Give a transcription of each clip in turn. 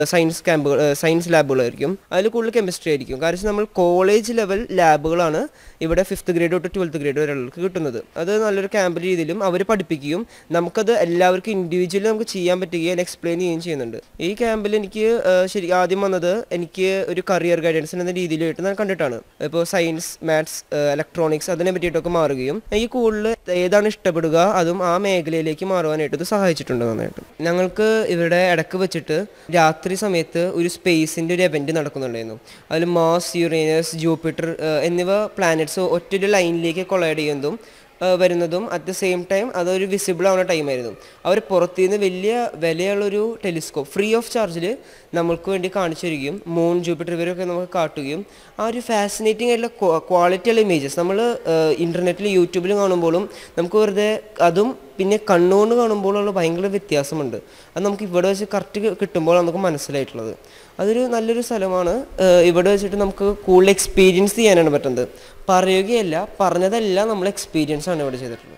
science ക്യാമ്പുകൾ science ലാബുകളായിരിക്കും അതിൽ കൂടുതൽ കെമിസ്ട്രി ആയിരിക്കും കാരണം നമ്മൾ കോളേജ് ലെവൽ ലാബുകളാണ് ഇവിടെ ഫിഫ്ത്ത് ഗ്രേഡ് തൊട്ട് ട്വൽത്ത് ഗ്രേഡ് വരെയുള്ളവർക്ക് കിട്ടുന്നത് അത് നല്ലൊരു ക്യാമ്പ് രീതിയിലും അവർ പഠിപ്പിക്കുകയും നമുക്കത് എല്ലാവർക്കും ഇൻഡിവിജ്വലി നമുക്ക് ചെയ്യാൻ പറ്റുകയും എക്സ്പ്ലെയിൻ ചെയ്യുകയും ചെയ്യുന്നുണ്ട് ഈ ക്യാമ്പിൽ എനിക്ക് ആ, ശരി ആദ്യം വന്നത് എനിക്ക് ഒരു കരിയർ ഗൈഡൻസ് എന്ന രീതിയിലായിട്ട് ഞാൻ കണ്ടിട്ടാണ് ഇപ്പോൾ സയൻസ് മാത്സ് ഇലക്ട്രോണിക്സ് അതിനെ പറ്റിയിട്ടൊക്കെ മാറുകയും എനിക്ക് കൂടുതൽ ഏതാണ് ഇഷ്ടപ്പെടുക അതും ആ മേഖലയിലേക്ക് മാറുവാനായിട്ട് ഇത് സഹായിച്ചിട്ടുണ്ട് നന്നായിട്ട് ഞങ്ങൾക്ക് ഇവിടെ ഇടക്ക് വെച്ചിട്ട് രാത്രി സമയത്ത് ഒരു സ്പേസിൻ്റെ ഒരു എവൻറ്റ് നടക്കുന്നുണ്ടായിരുന്നു അതിൽ മാസ് യുറേനസ് ജൂപ്പിറ്റർ എന്നിവ പ്ലാനറ്റ്സ് ഒറ്റൊരു ലൈനിലേക്ക് കൊളൈഡ് ചെയ്യുന്നതും ആ, വരുന്നതും അറ്റ് ദ സെയിം ടൈം അതൊരു വിസിബിൾ ആവുന്ന ടൈമായിരുന്നു അവർ പുറത്തുനിന്ന് വലിയ വിലയുള്ളൊരു ടെലിസ്കോപ്പ് ഫ്രീ ഓഫ് ചാർജിൽ നമ്മൾക്ക് വേണ്ടി കാണിച്ചു തരികയും മൂൺ ജൂപ്പിറ്റർ ഇവരൊക്കെ നമുക്ക് കാട്ടുകയും ആ ഒരു ഫാസിനേറ്റിംഗ് ആയിട്ടുള്ള ക്വാളിറ്റിയുള്ള ഇമേജസ് നമ്മൾ ഇൻ്റർനെറ്റിൽ യൂട്യൂബിൽ കാണുമ്പോഴും നമുക്ക് വെറുതെ അതും പിന്നെ കണ്ണുകൊണ്ട് കാണുമ്പോഴുള്ള ഭയങ്കര വ്യത്യാസമുണ്ട് അത് നമുക്ക് ഇവിടെ വെച്ച് കറക്റ്റ് കിട്ടുമ്പോൾ നമുക്ക് മനസ്സിലായിട്ടുള്ളത് അതൊരു നല്ലൊരു സ്ഥലമാണ് ഏഹ് ഇവിടെ വെച്ചിട്ട് നമുക്ക് കൂടുതൽ എക്സ്പീരിയൻസ് ചെയ്യാനാണ് പറ്റുന്നത് പറയുകയല്ല പറഞ്ഞതെല്ലാം നമ്മൾ എക്സ്പീരിയൻസ് ആണ് ഇവിടെ ചെയ്തിട്ടുള്ളത്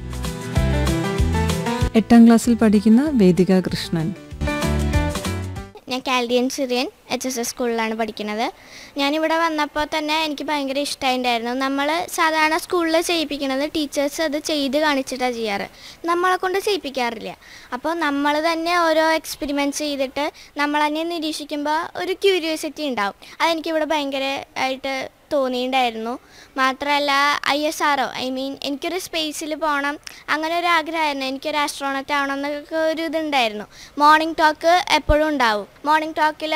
എട്ടാം ക്ലാസ്സിൽ പഠിക്കുന്ന വേദിക കൃഷ്ണൻ ഞാൻ Chaldean Syrian H S S സ്കൂളിലാണ് പഠിക്കുന്നത് ഞാനിവിടെ വന്നപ്പോൾ തന്നെ എനിക്ക് ഭയങ്കര ഇഷ്ടമായിട്ടുണ്ടായിരുന്നു നമ്മൾ സാധാരണ സ്കൂളിൽ ചെയ്യിപ്പിക്കുന്നത് ടീച്ചേഴ്സ് അത് ചെയ്ത് കാണിച്ചിട്ടാണ് ചെയ്യാറ് നമ്മളെ കൊണ്ട് ചെയ്യിപ്പിക്കാറില്ല അപ്പോൾ നമ്മൾ തന്നെ ഓരോ എക്സ്പെരിമെൻറ്റ്സ് ചെയ്തിട്ട് നമ്മൾ തന്നെ നിരീക്ഷിക്കുമ്പോൾ ഒരു ക്യൂരിയോസിറ്റി ഉണ്ടാവും അതെനിക്കിവിടെ ഭയങ്കര ആയിട്ട് തോന്നിയിട്ടുണ്ടായിരുന്നു മാത്രമല്ല I S R I mean എനിക്കൊരു സ്പേസിൽ പോകണം അങ്ങനെ ഒരു ആഗ്രഹമായിരുന്നു എനിക്കൊരു ആസ്ട്രോണറ്റ് ആവണം എന്നൊക്കെ ഒരു ഇതുണ്ടായിരുന്നു മോർണിംഗ് ടോക്ക് എപ്പോഴും ഉണ്ടാവും മോർണിംഗ് ടോക്കിൽ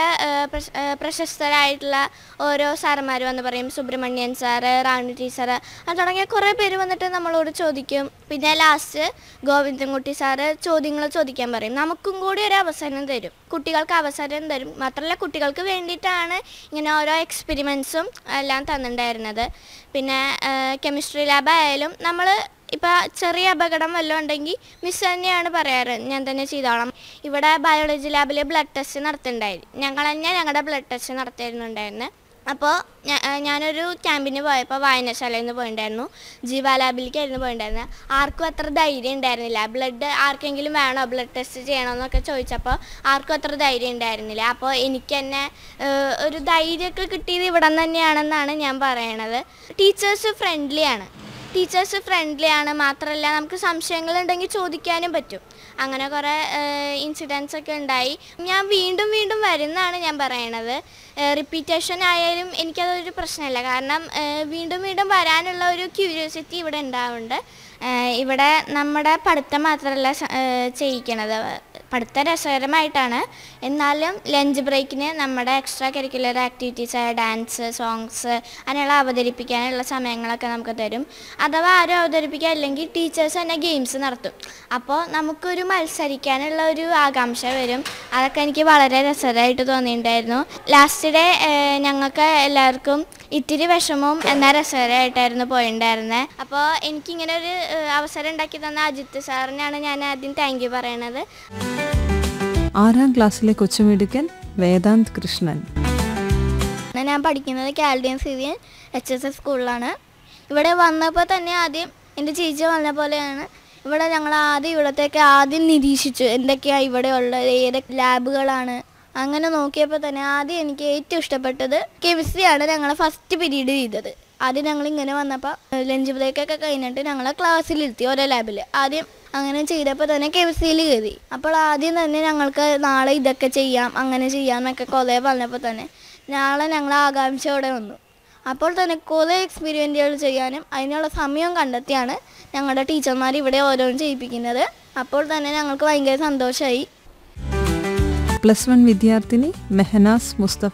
പ്രശസ്തരായിട്ടുള്ള ഓരോ സാറന്മാർ വന്ന് പറയും സുബ്രഹ്മണ്യൻ സാറ് റാണി ടീച്ചർ അത് തുടങ്ങിയ കുറേ പേര് വന്നിട്ട് നമ്മളോട് ചോദിക്കും പിന്നെ ലാസ്റ്റ് ഗോവിന്ദൻകുട്ടി സാറ് ചോദ്യങ്ങൾ ചോദിക്കാൻ പറയും നമുക്കും കൂടി ഒരു അവസരം തരും കുട്ടികൾക്ക് അവസരം തരും മാത്രമല്ല കുട്ടികൾക്ക് വേണ്ടിയിട്ടാണ് ഇങ്ങനെ ഓരോ എക്സ്പെരിമെൻസും എല്ലാം തന്നിട്ടുണ്ടായിരുന്നത് പിന്നെ കെമിസ്ട്രി ലാബ് ആയാലും നമ്മൾ ഇപ്പോൾ ചെറിയ അപകടം വല്ലതും ഉണ്ടെങ്കിൽ മിസ് തന്നെയാണ് പറയാറ് ഞാൻ തന്നെ ചെയ്തോളാം ഇവിടെ ബയോളജി ലാബിൽ ബ്ലഡ് ടെസ്റ്റ് നടത്തുന്നുണ്ടായി ഞങ്ങൾ തന്നെ ഞങ്ങളുടെ ബ്ലഡ് ടെസ്റ്റ് നടത്തിയിരുന്നുണ്ടായിരുന്നു അപ്പോൾ ഞാനൊരു ക്യാമ്പിന് പോയപ്പോൾ വായനശാലയിൽ നിന്ന് പോയിട്ടുണ്ടായിരുന്നു ജീവ ലാബിലേക്കായിരുന്നു പോയിട്ടുണ്ടായിരുന്നത് ആർക്കും അത്ര ധൈര്യം ഉണ്ടായിരുന്നില്ല ബ്ലഡ് ആർക്കെങ്കിലും വേണോ ബ്ലഡ് ടെസ്റ്റ് ചെയ്യണമെന്നൊക്കെ ചോദിച്ചപ്പോൾ ആർക്കും അത്ര ധൈര്യം ഉണ്ടായിരുന്നില്ല അപ്പോൾ എനിക്ക് തന്നെ ഏഹ്, ഒരു ധൈര്യമൊക്കെ കിട്ടിയത് ഇവിടെ നിന്ന് തന്നെയാണെന്നാണ് ഞാൻ പറയണത് ടീച്ചേഴ്സ് ഫ്രണ്ട്ലിയാണ് ടീച്ചേഴ്സ് ഫ്രണ്ട്ലി ആണ് മാത്രമല്ല നമുക്ക് സംശയങ്ങളുണ്ടെങ്കിൽ ചോദിക്കാനും പറ്റും അങ്ങനെ കുറേ ഇൻസിഡൻസ് ഒക്കെ ഉണ്ടായി ഞാൻ വീണ്ടും വീണ്ടും വരുന്നതാണ് ഞാൻ പറയണത് റിപ്പീറ്റേഷൻ ആയാലും എനിക്കതൊരു പ്രശ്നമല്ല കാരണം ഏഹ്, വീണ്ടും വീണ്ടും വരാനുള്ള ഒരു ക്യൂരിയോസിറ്റി ഇവിടെ ഉണ്ടാവുന്നുണ്ട് ഏഹ്, ഇവിടെ നമ്മുടെ പഠിത്തം മാത്രമല്ല സ- ഏഹ്, ചെയ്യിക്കണത് പഠിത്തം രസകരമായിട്ടാണ് എന്നാലും ലഞ്ച് ബ്രേക്കിന് നമ്മുടെ extra curricular activities dance songs അങ്ങനെയുള്ള അവതരിപ്പിക്കാനുള്ള സമയങ്ങളൊക്കെ നമുക്ക് തരും അഥവാ ആരും അവതരിപ്പിക്കാൻ അല്ലെങ്കിൽ ടീച്ചേഴ്സ് തന്നെ ഗെയിംസ് നടത്തും അപ്പോൾ നമുക്കൊരു മത്സരിക്കാനുള്ള ഒരു ആകാംക്ഷ വരും അതൊക്കെ എനിക്ക് വളരെ രസകരമായിട്ട് തോന്നിയിട്ടുണ്ടായിരുന്നു ലാസ്റ്റ് ഡേ ഞങ്ങൾക്ക് എല്ലാവർക്കും ഇത്തിരി വിഷമവും എന്നാൽ രസകരമായിട്ടായിരുന്നു പോയിട്ടുണ്ടായിരുന്നത് അപ്പോൾ എനിക്കിങ്ങനെ ഒരു ഏഹ്, അവസരം ഉണ്ടാക്കി തന്ന അജിത്ത് സാറിനാണ് ഞാൻ ആദ്യം താങ്ക് യു പറയണത് ആറാം ക്ലാസ്സിലെ കൊച്ചുമിടുക്കൻ വേദാന്ത് കൃഷ്ണൻ ഞാൻ പഠിക്കുന്നത് Chaldean Syrian H S S സ്കൂളിലാണ് ഇവിടെ വന്നപ്പോൾ തന്നെ ആദ്യം എൻ്റെ ചേച്ചി വന്ന പോലെയാണ് ഇവിടെ ഞങ്ങൾ ആദ്യം ഇവിടത്തേക്ക് ആദ്യം നിരീക്ഷിച്ചു എന്തൊക്കെയാണ് ഇവിടെ ഉള്ളത് ഏതൊക്കെ ലാബുകളാണ് അങ്ങനെ നോക്കിയപ്പോൾ തന്നെ ആദ്യം എനിക്ക് ഏറ്റവും ഇഷ്ടപ്പെട്ടത് കെമിസ്ട്രിയാണ് ഞങ്ങൾ ഫസ്റ്റ് പീരീഡ് ചെയ്തത് ആദ്യം ഞങ്ങൾ ഇങ്ങനെ വന്നപ്പോൾ ലഞ്ച് ബ്രേക്കൊക്കെ കഴിഞ്ഞിട്ട് ഞങ്ങളെ ക്ലാസ്സിലിരുത്തി ഓരോ ലാബിൽ ആദ്യം അങ്ങനെ ചെയ്തപ്പോൾ തന്നെ കെമിസ്ട്രിയിൽ കയറി അപ്പോൾ ആദ്യം തന്നെ ഞങ്ങൾക്ക് നാളെ ഇതൊക്കെ ചെയ്യാം അങ്ങനെ ചെയ്യാം എന്നൊക്കെ കുറേ പറഞ്ഞപ്പോൾ തന്നെ നാളെ ഞങ്ങൾ ആകാംക്ഷയോടെ വന്നു അപ്പോൾ തന്നെ കുറേ എക്സ്പീരിയൻറ്റുകൾ ചെയ്യാനും അതിനുള്ള സമയം കണ്ടെത്തിയാണ് ഞങ്ങളുടെ ടീച്ചർമാർ ഇവിടെ ഓരോന്നും ചെയ്യിപ്പിക്കുന്നത് അപ്പോൾ തന്നെ ഞങ്ങൾക്ക് ഭയങ്കര സന്തോഷമായി പ്ലസ് വൺ വിദ്യാർത്ഥിനി മെഹനാസ് മുസ്തഫ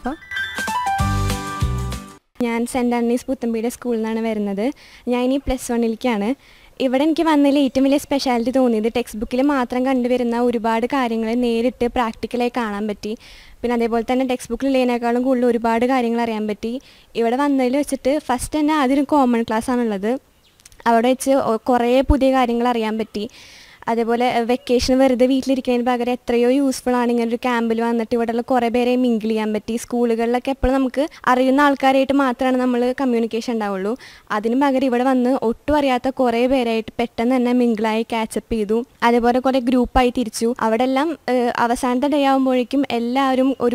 ഞാൻ സെൻറ് അണ്ണീസ് പുത്തമ്പിയുടെ സ്കൂളിൽ നിന്നാണ് വരുന്നത് ഞാൻ ഇനി പ്ലസ് വണ്ണിലേക്കാണ് ഇവിടെ എനിക്ക് വന്നതിൽ ഏറ്റവും വലിയ സ്പെഷ്യാലിറ്റി തോന്നിയത് ടെക്സ്റ്റ് ബുക്കിൽ മാത്രം കണ്ടുവരുന്ന ഒരുപാട് കാര്യങ്ങൾ നേരിട്ട് പ്രാക്ടിക്കലായി കാണാൻ പറ്റി പിന്നെ അതേപോലെ തന്നെ ടെക്സ്റ്റ് ബുക്കിൽ ഉള്ളതിനേക്കാളും കൂടുതൽ ഒരുപാട് കാര്യങ്ങൾ അറിയാൻ പറ്റി ഇവിടെ വന്നതിൽ വെച്ചിട്ട് ഫസ്റ്റ് തന്നെ ആദ്യം കോമൺ ക്ലാസ് ആണുള്ളത് അവിടെ വെച്ച് ഒ- കുറേ പുതിയ കാര്യങ്ങൾ അറിയാൻ പറ്റി അതേപോലെ വെക്കേഷൻ വെറുതെ വീട്ടിലിരിക്കുന്നതിന് പകരം എത്രയോ യൂസ്ഫുൾ ആണ് ഇങ്ങനെ ഒരു ക്യാമ്പിൽ വന്നിട്ട് ഇവിടെയുള്ള കുറേ പേരെ മിങ്കിൾ ചെയ്യാൻ പറ്റി സ്കൂളുകളിലൊക്കെ എപ്പോഴും നമുക്ക് അറിയുന്ന ആൾക്കാരായിട്ട് മാത്രമാണ് നമ്മൾ കമ്മ്യൂണിക്കേഷൻ ഉണ്ടാവുള്ളൂ അതിന് പകരം ഇവിടെ വന്ന് ഒട്ടും അറിയാത്ത കുറേ പേരായിട്ട് പെട്ടെന്ന് തന്നെ മിങ്കിളായി കാച്ചപ്പ് ചെയ്തു അതേപോലെ കുറേ ഗ്രൂപ്പായി തിരിച്ചു അവിടെ എല്ലാം ഏഹ്, അവസാനത്തെ ഡേ ആകുമ്പോഴേക്കും എല്ലാവരും ഒരു